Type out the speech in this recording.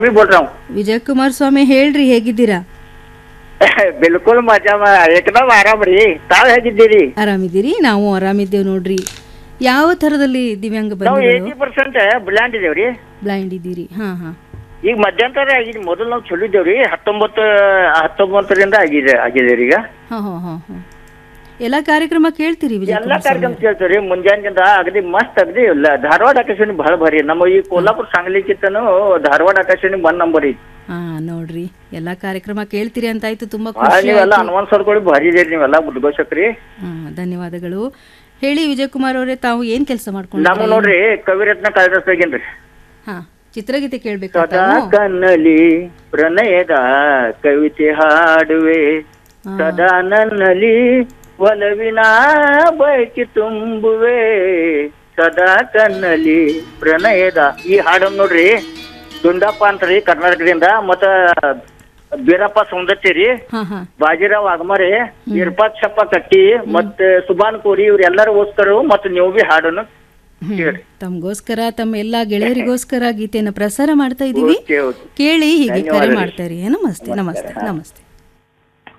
मी बोल रहा हूँ ವಿಜಯ್ ಕುಮಾರ್ ಸ್ವಾಮಿ ಹೇಳ್ರಿ ಹೇಗಿದ್ದೀರಾ बिल्कुल मजा में एकदम आराम ರೀ ತಾವ್ ಹೇಗಿದ್ದೀರಿ ಆರಾಮಿದ್ದೀರಿ ನಾವು ಆರಾಮಿದ್ದೇವೆ ನೋಡ್ರಿ ಯಾವ ಥರದಲ್ಲಿ ದಿವ್ಯಾಂಗ ನಾವು ಬಂಧುಗಳು ಏಯ್ಟಿ ಪರ್ಸೆಂಟ್ ಬ್ಲ್ಯಾಂಡ್ ಇದೇವ್ರಿ ಬ್ಲೈಂಡ್ ಇದ್ದೀರಿ ಹಾ ಹಾ ಈಗ ಮಧ್ಯಂತರ ಈಗ ಮೊದಲು ನಾವು ಚಲೋ ಇದ್ದೇವ್ರಿ ಹತ್ತೊಂಬತ್ತು ಹತ್ತೊಂಬತ್ತರಿಂದ ಆಗಿದೆ ಆಗಿದೆ ಈಗ ಹಾ ಹಾ ಹಾ ಹಾ ಎಲ್ಲ ಕಾರ್ಯಕ್ರಮ ಕೇಳ್ತೀರಿ ವಿಜಯ್ ಎಲ್ಲಾ ಕುಮಾರ್ ಸ್ವಾಮಿ ಕಾರ್ಯಕ್ರಮ ಕೇಳ್ತೀವ್ರಿ ಮುಂಜಾನಿಂದ ಅಗದಿ ಮಸ್ತ್ ಅಗದಿ ಇಲ್ಲ ಧಾರವಾಡ ಆಕಾಶವಾಣಿ ಬಹಳ ಭಾರಿ ನಮ್ಮ ಈ ಕೋಲ್ಹಾಪುರ ಸಾಂಗ್ಲಿಕ್ಕಿಂತನೂ ಧಾರವಾಡ ಆಕಾಶವಾಣಿ ಬಂದ್ ನಂಬರ್ ಐತಿ ಹಾ ನೋಡ್ರಿ ಎಲ್ಲಾ ಕಾರ್ಯಕ್ರಮ ಕೇಳ್ತೀರಿ ಅಂತ ಆಯ್ತು ತುಂಬಾ ಭಾಳ ಖುಷಿ ನೀವೆಲ್ಲ ಆಯ್ತು ಅನ್ವಾನ್ಸರ್ಗಳು ಭಾರಿ ಇದೀರಿ ನೀವೆಲ್ಲ ಮುದ್ಗೋಸಕ್ರಿ ಹಾ ಧನ್ಯವಾದಗಳು ಹೇಳಿ ವಿಜಯ್ ಕುಮಾರ್ ಅವರೇ ತಾವು ಏನ್ ಕೆಲಸ ನಮ್ಮ ಮಾಡ್ಕೊಂಡು ನೋಡ್ರಿ ಕವಿರತ್ನ ಕಾಳಿದಾಸಗೇನ್ರಿ ಹಾ ಚಿತ್ರಗೀತೆ ಕೇಳ್ಬೇಕಾ ಸದಾ ತಾವು ಕಣ್ಣಲ್ಲಿ ಪ್ರಣಯದ ಕವಿತೆ ಹಾಡುವೆ ಹಾ. ಸದಾ ನನ್ನಲ್ಲಿ ಒಲವಿನ ಬಯಕೆ ತುಂಬುವೆ ಸದಾ ಕಣ್ಣಲ್ಲಿ ಪ್ರಣಯದ ಈ ಹಾಡನ್ನು ನೋಡ್ರಿ ದುಂಡಪ್ಪ ಅಂತ್ರಿ ಕರ್ನಾಟಕದಿಂದ ಮತ್ತ ಬೀರಪ್ಪ ಸೌಂದತ್ತಿ ರೀ ಹಾ ಹಾ ಬಾಜಿರಾವ್ ಆಗಮರೆ ಇರ್ಪಾಕ್ಷಪ್ಪ ಕಟ್ಟಿ ಮತ್ತೆ ಸುಬಾನ್ ಕೋರಿ ಇವ್ರೆಲ್ಲರಿಗೋಸ್ಕರ ಮತ್ತೆ ನೀವು ಬಿ ಹಾಡನ್ನು ಹ್ಮ್. ತಮ್ಗೋಸ್ಕರ ತಮ್ಮ ಎಲ್ಲಾ ಗೆಳೆಯರಿಗೋಸ್ಕರ ಗೀತೆಯನ್ನ ಪ್ರಸಾರ ಮಾಡ್ತಾ ಇದೀವಿ ಓಕೆ ಓಕೆ ಕೇಳಿ ಹೀಗೆ ಕರೆ ಧನ್ಯವಾದಗಳು. ಮಾಡ್ತಾ ಇರಿ ನಮಸ್ತೆ ನಮಸ್ತೆ ನಮಸ್ತೆ